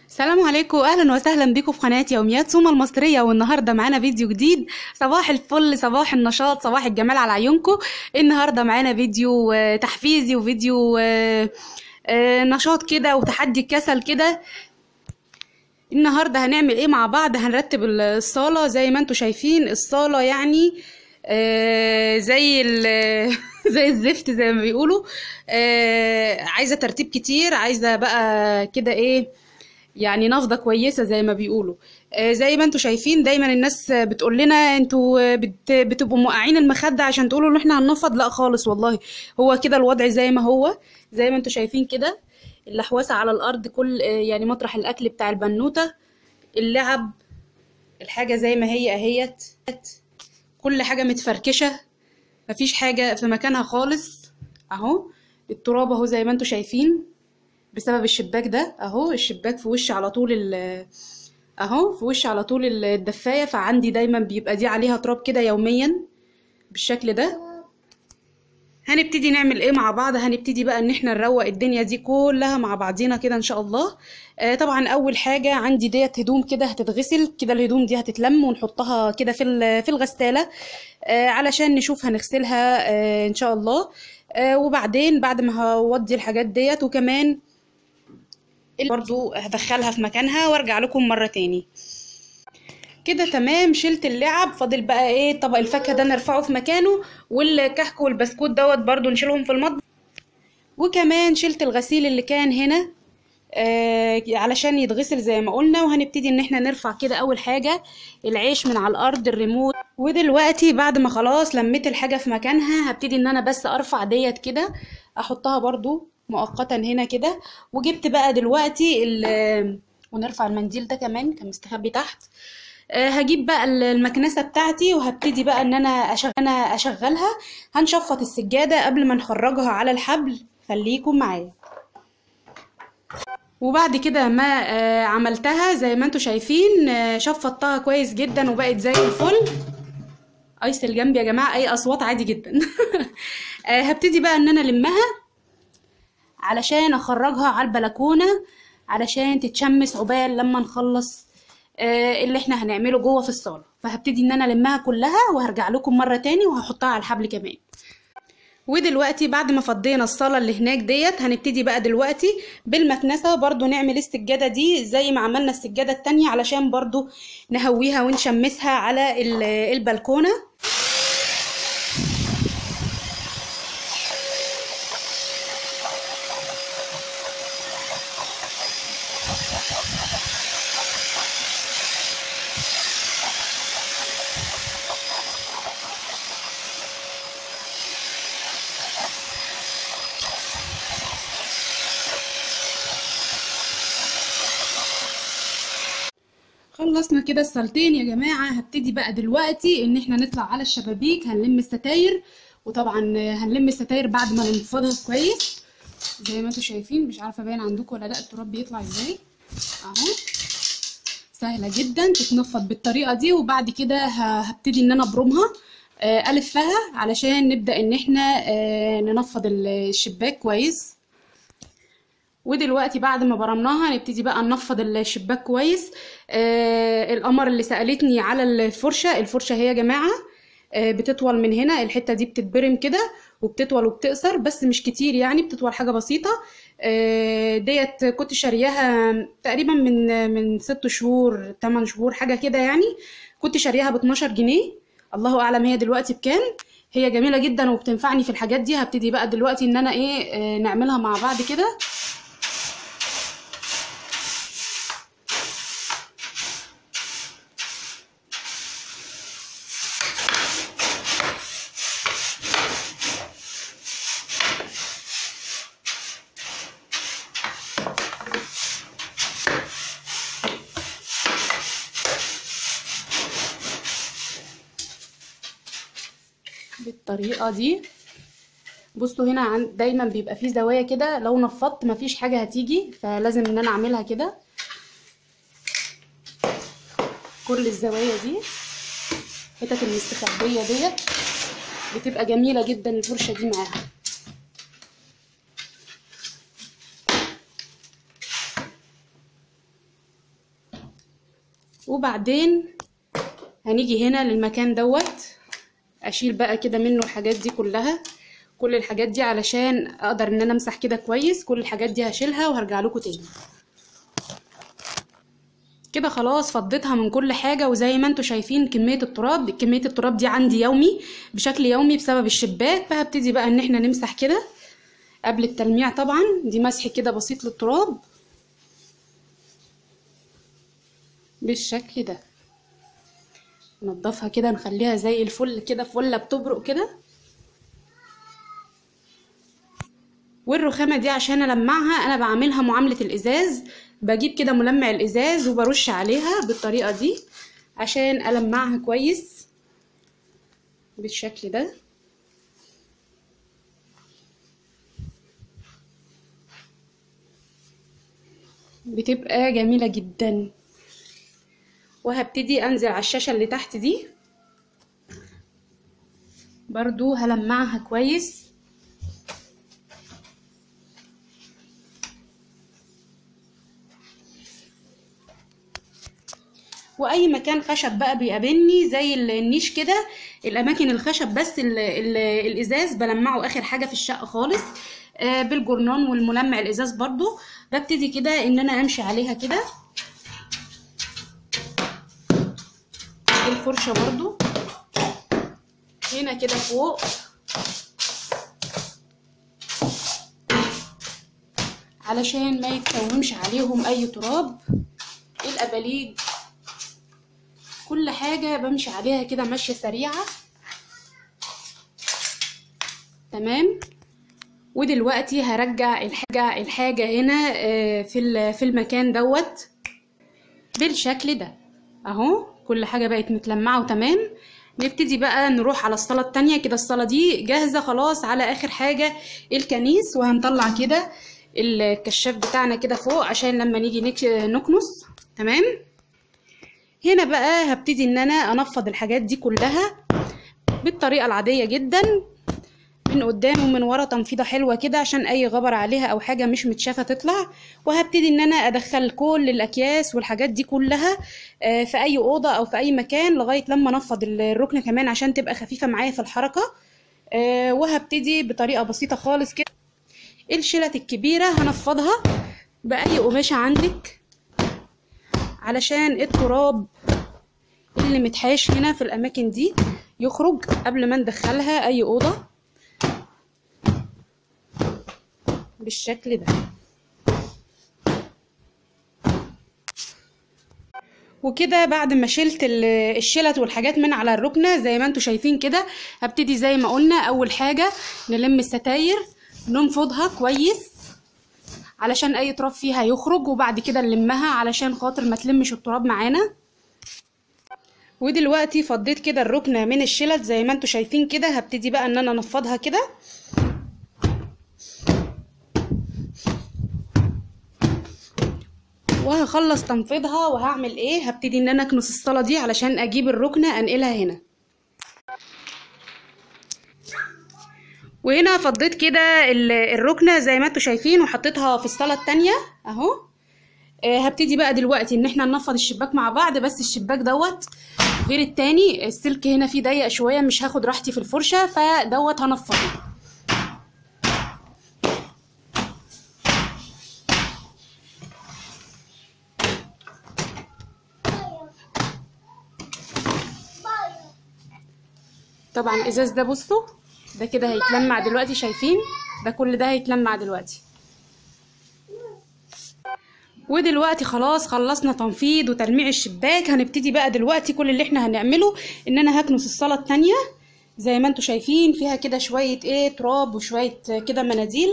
السلام عليكم اهلا وسهلا بكم في قناه يوميات سوما المصريه والنهارده معانا فيديو جديد صباح الفل صباح النشاط صباح الجمال على عيونكم النهارده معانا فيديو آه، تحفيزي وفيديو آه، آه، نشاط كده وتحدي الكسل كده النهارده هنعمل ايه مع بعض هنرتب الصاله زي ما انتم شايفين الصاله يعني آه، زي ال- زي الزفت زي ما بيقولوا آه، عايزه ترتيب كتير عايزه بقى كده ايه يعني نافضه كويسه زي ما بيقولوا آه، زي ما انتوا شايفين دايما الناس بتقول لنا انتوا بت- بتبقوا موقعين المخده عشان تقولوا ان احنا هننفض لا خالص والله هو كده الوضع زي ما هو زي ما انتوا شايفين كده اللحوسه على الارض كل آه، يعني مطرح الاكل بتاع البنوته اللعب الحاجه زي ما هي اهيت كل حاجه متفركشه مفيش حاجه في مكانها خالص اهو التراب اهو زي ما انتوا شايفين بسبب الشباك ده اهو الشباك في وش على طول ال اهو في وش على طول الدفايه فعندي دايما بيبقى دي عليها تراب كده يوميا بالشكل ده هنبتدي نعمل ايه مع بعض هنبتدي بقى ان احنا نروق الدنيا دي كلها مع بعضينا كده ان شاء الله آه طبعا اول حاجه عندي ديت هدوم كده هتتغسل كده الهدوم دي هتتلم ونحطها كده في ال- في الغساله آه علشان نشوف هنغسلها آه ان شاء الله آه وبعدين بعد ما هودي الحاجات ديت وكمان برضو هدخلها في مكانها وارجع لكم مرة تاني كده تمام شلت اللعب فاضل بقى ايه طبق الفاكهة ده نرفعه في مكانه والكحك والبسكوت دوت برضو نشيلهم في المطبخ وكمان شلت الغسيل اللي كان هنا آه علشان يتغسل زي ما قلنا وهنبتدي ان احنا نرفع كده اول حاجة العيش من على الارض الريموت ودلوقتي بعد ما خلاص لميت الحاجة في مكانها هبتدي ان انا بس ارفع ديت كده احطها برضو مؤقتا هنا كده وجبت بقى دلوقتي ال- ونرفع المنديل ده كمان كان مستخبي تحت آه، هجيب بقى ال- المكنسة بتاعتي وهبتدي بقى ان انا أشغ... انا اشغلها هنشفط السجادة قبل ما نخرجها على الحبل خليكم معايا وبعد كده ما آه، عملتها زي ما انتوا شايفين آه، شفطتها كويس جدا وبقت زي الفل ايس الجنب يا جماعة اي اصوات عادي جدا آه، هبتدي بقى ان انا المها علشان اخرجها على البلكونة علشان تتشمس عقبال لما نخلص آه، اللي احنا هنعمله جوه في الصالة فهبتدي ان انا المها كلها وهرجع لكم مرة تاني وهحطها على الحبل كمان ودلوقتي بعد ما فضينا الصالة اللي هناك ديت هنبتدي بقى دلوقتي بالمكنسة برضو نعمل السجادة دي زي ما عملنا السجادة التانية علشان برضو نهويها ونشمسها على ال- البلكونة خلصنا كده الصالتين يا جماعة هبتدي بقى دلوقتي ان احنا نطلع على الشبابيك هنلم الستاير وطبعا هنلم الستاير بعد ما ننفضها كويس زي ما انتوا شايفين مش عارفة باين عندكم ولا لا التراب بيطلع ازاي اهو سهلة جدا تتنفض بالطريقة دي وبعد كده ه- هبتدي ان انا ابرمها آه، الفها علشان نبدأ ان احنا آه، ننفض الشباك كويس ودلوقتي بعد ما برمناها هنبتدي بقى ننفض الشباك كويس آه القمر اللي سألتني على الفرشة الفرشة هي يا جماعة آه بتطول من هنا الحتة دي بتتبرم كده وبتطول وبتقصر بس مش كتير يعني بتطول حاجة بسيطة آه ديت كنت شارياها تقريبا من من ست شهور تمن شهور حاجة كده يعني كنت شارياها ب 12 جنيه الله اعلم هي دلوقتي بكام هي جميلة جدا وبتنفعني في الحاجات دي هبتدي بقى دلوقتي ان انا ايه آه نعملها مع بعض كده بالطريقة دي بصوا هنا عن دايما بيبقى فيه زوايا كده لو نفضت مفيش حاجة هتيجي فلازم ان انا اعملها كده كل الزوايا دي الحتت المستخبية ديت بتبقى جميلة جدا الفرشة دي معاها وبعدين هنيجي هنا للمكان دوت اشيل بقى كده منه الحاجات دي كلها كل الحاجات دي علشان اقدر ان انا امسح كده كويس كل الحاجات دي هشيلها وهرجع لكم تاني كده خلاص فضيتها من كل حاجه وزي ما انتم شايفين كميه التراب كميه التراب دي عندي يومي بشكل يومي بسبب الشباك فهبتدي بقى ان احنا نمسح كده قبل التلميع طبعا دي مسح كده بسيط للتراب بالشكل ده نضفها كده نخليها زي الفل كده فله بتبرق كده والرخامه دي عشان المعها انا بعملها معامله الازاز بجيب كده ملمع الازاز وبرش عليها بالطريقه دي عشان المعها كويس بالشكل ده بتبقى جميله جدا وهبتدي انزل على الشاشه اللي تحت دي برضو هلمعها كويس واي مكان خشب بقى بيقابلني زي النيش كده الاماكن الخشب بس ال ال الازاز بلمعه اخر حاجه في الشقه خالص آه بالجرنان والملمع الازاز برضو ببتدي كده ان انا امشي عليها كده الفرشه برضو هنا كده فوق علشان ما يتكومش عليهم اي تراب الاباليج كل حاجة بمشي عليها كده ماشية سريعة تمام ودلوقتي هرجع الحاجة الحاجة هنا في في المكان دوت بالشكل ده اهو كل حاجة بقت متلمعة وتمام نبتدي بقى نروح على الصالة التانية كده الصالة دي جاهزة خلاص على اخر حاجة الكنيس وهنطلع كده الكشاف بتاعنا كده فوق عشان لما نيجي نكنس تمام هنا بقى هبتدي ان انا انفض الحاجات دي كلها بالطريقه العاديه جدا من قدام ومن ورا تنفيضه حلوه كده عشان اي غبر عليها او حاجه مش متشافه تطلع وهبتدي ان انا ادخل كل الاكياس والحاجات دي كلها في اي اوضه او في اي مكان لغايه لما انفض الركنه كمان عشان تبقى خفيفه معايا في الحركه وهبتدي بطريقه بسيطه خالص كده الشلت الكبيره هنفضها باي قماشه عندك علشان التراب اللي متحاش هنا في الاماكن دي يخرج قبل ما ندخلها اي اوضه بالشكل ده وكده بعد ما شلت الشلت والحاجات من على الركنه زي ما انتم شايفين كده هبتدي زي ما قلنا اول حاجه نلم الستاير ننفضها كويس علشان اي تراب فيها يخرج وبعد كده نلمها علشان خاطر ما تلمش التراب معانا ودلوقتي فضيت كده الركنه من الشلت زي ما انتم شايفين كده هبتدي بقى ان انا انفضها كده وهخلص تنفيضها وهعمل ايه هبتدي ان انا اكنس الصاله دي علشان اجيب الركنه انقلها هنا وهنا فضيت كده الركنه زي ما انتم شايفين وحطيتها في الصاله التانية اهو آه هبتدي بقى دلوقتي ان احنا ننفض الشباك مع بعض بس الشباك دوت غير التاني السلك هنا فيه ضيق شويه مش هاخد راحتي في الفرشه فدوت هنفضه طبعا الازاز ده بصوا ده كده هيتلمع دلوقتي شايفين ده كل ده هيتلمع دلوقتي ودلوقتي خلاص خلصنا تنفيض وتلميع الشباك هنبتدي بقى دلوقتي كل اللي احنا هنعمله ان انا هكنس الصاله التانية زي ما انتم شايفين فيها كده شويه ايه تراب وشويه كده مناديل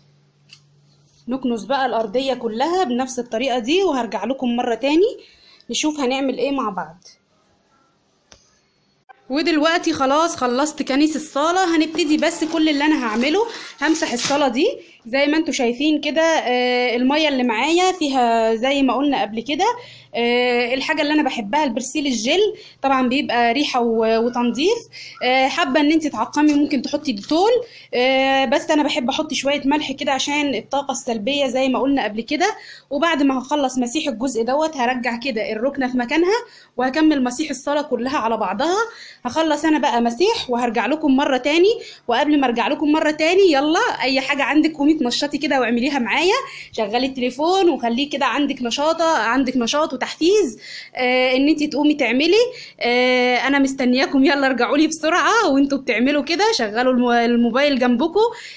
نكنس بقى الارضيه كلها بنفس الطريقه دي وهرجع لكم مره تاني نشوف هنعمل ايه مع بعض ودلوقتي خلاص خلصت كنيس الصالة هنبتدي بس كل اللي انا هعمله همسح الصالة دي زي ما انتوا شايفين كده آه، المية اللي معايا فيها زي ما قلنا قبل كده آه، الحاجة اللي انا بحبها البرسيل الجل طبعا بيبقى ريحة و- وتنظيف آه، حابة ان انت تعقمي ممكن تحطي ديتول آه، بس انا بحب احط شوية ملح كده عشان الطاقة السلبية زي ما قلنا قبل كده وبعد ما هخلص مسيح الجزء دوت هرجع كده الركنة في مكانها وهكمل مسيح الصالة كلها على بعضها هخلص انا بقى مسيح وهرجع لكم مرة تاني وقبل ما ارجع لكم مرة تاني يلا اي حاجة عندك قومي تنشطي كده واعمليها معايا شغلي التليفون وخليه كده عندك نشاطة عندك نشاط وتحفيز آه ان انت تقومي تعملي آه انا مستنياكم يلا ارجعوا لي بسرعة وانتوا بتعملوا كده شغلوا الم- الموبايل جنبكم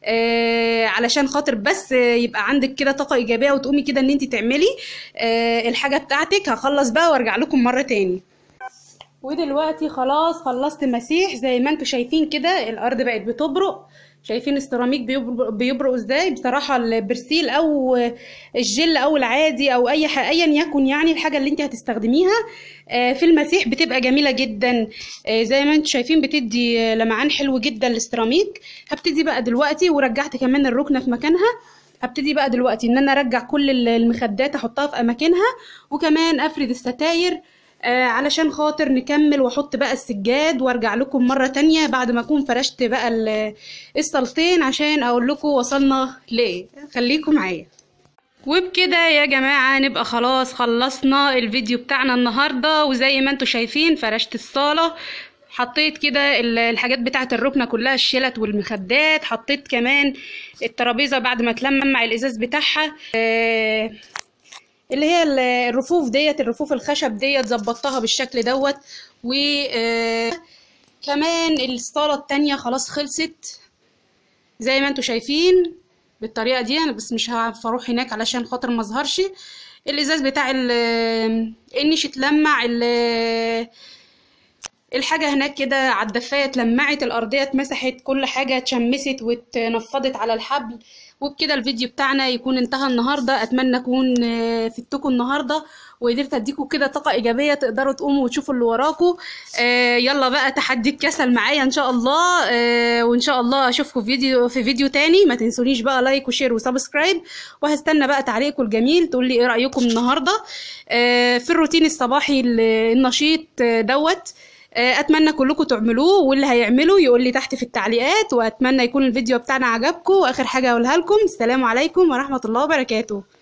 آه علشان خاطر بس آه، يبقى عندك كده طاقة ايجابية وتقومي كده ان انت تعملي آه الحاجة بتاعتك هخلص بقى وارجع لكم مرة تاني ودلوقتي خلاص خلصت مسيح زي ما انتوا شايفين كده الارض بقت بتبرق شايفين السيراميك بيبرق, بيبرق ازاي بصراحة البرسيل او الجل او العادي او اي ح... ايا يكن يعني الحاجة اللي انت هتستخدميها آه، في المسيح بتبقى جميلة جدا آه، زي ما انتوا شايفين بتدي آه، لمعان حلو جدا للسيراميك هبتدي بقى دلوقتي ورجعت كمان الركنة في مكانها هبتدي بقى دلوقتي ان انا ارجع كل المخدات احطها في اماكنها وكمان افرد الستاير آه علشان خاطر نكمل واحط بقى السجاد وارجع لكم مرة تانية بعد ما اكون فرشت بقى ال- الصالتين عشان اقول لكم وصلنا لايه خليكم معايا وبكده يا جماعة نبقى خلاص خلصنا الفيديو بتاعنا النهاردة وزي ما انتوا شايفين فرشت الصالة حطيت كده ال- الحاجات بتاعة الركنة كلها الشلت والمخدات حطيت كمان الترابيزة بعد ما تلمع الازاز بتاعها آه، اللي هي ال- الرفوف ديت الرفوف الخشب ديت ظبطتها بالشكل دوت و آه، كمان الصالة التانية خلاص خلصت زي ما انتوا شايفين بالطريقة دي انا بس مش هعرف اروح هناك علشان خاطر ما اظهرش الازاز بتاع ال- النيش اتلمع ال- الحاجة هناك كده على الدفاية اتلمعت الأرضية اتمسحت كل حاجة اتشمست واتنفضت على الحبل وبكده الفيديو بتاعنا يكون انتهى النهاردة أتمنى أكون آه، فدتكم النهاردة وقدرت أديكم كده طاقة إيجابية تقدروا تقوموا وتشوفوا اللي وراكم آه، يلا بقى تحدي الكسل معايا إن شاء الله آه، وإن شاء الله أشوفكم في فيديو في فيديو تاني ما تنسونيش بقى لايك وشير وسبسكرايب وهستنى بقى تعليقكم الجميل تقول لي إيه رأيكم النهاردة آه، في الروتين الصباحي ال- النشيط آه، دوت آه، اتمنى كلكم تعملوه واللي هيعمله يقول لي تحت في التعليقات واتمنى يكون الفيديو بتاعنا عجبكم واخر حاجه اقولها لكم السلام عليكم ورحمه الله وبركاته